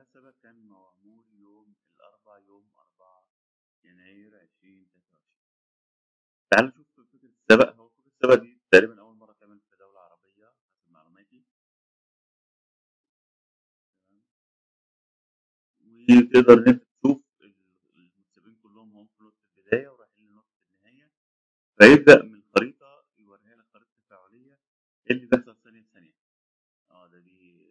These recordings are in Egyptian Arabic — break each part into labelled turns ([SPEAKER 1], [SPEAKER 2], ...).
[SPEAKER 1] سبق كان معمول يوم الأربع يوم 4 يناير 2023 تعال نشوف فكرة السبق هو فكرة السبق دي تقريبا أول مرة تعمل في دولة عربية حسب معلوماتي تمام وتقدر إن أنت تشوف المتسابقين كلهم هم في نقطة البداية ورايحين لنقطة النهاية فيبدأ من الخريطة يوريها لك خريطة تفاعلية إيه اللي بيحصل ثانية بثانية اه ده دي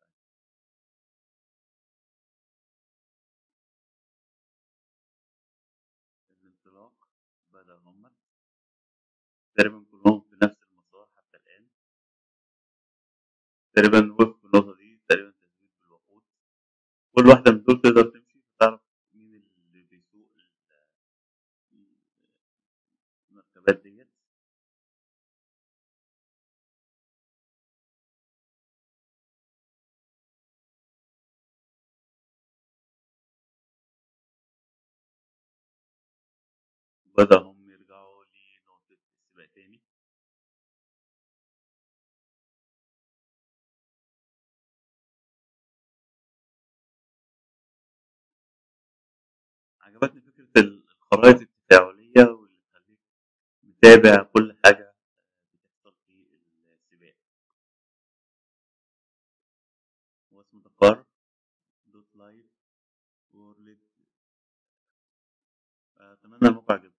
[SPEAKER 1] الانطلاق بدأ هم تقريبا كلهم في نفس المسار حتى الآن تقريبا وقف في النقطة دي تقريبا تثبيت بالوقود كل واحدة من دول تقدر تمشي تعرف مين اللي بيسوق ال- المركبات ديت بدأ هم يرجعوا لنقطة السباق تاني عجبتني فكرة الخرائط التفاعلية واللي تخليك متابع كل حاجة بتحصل في السباق هو اسمه دكار دوت لايف وورلد أتمنى الموقع يعجبكم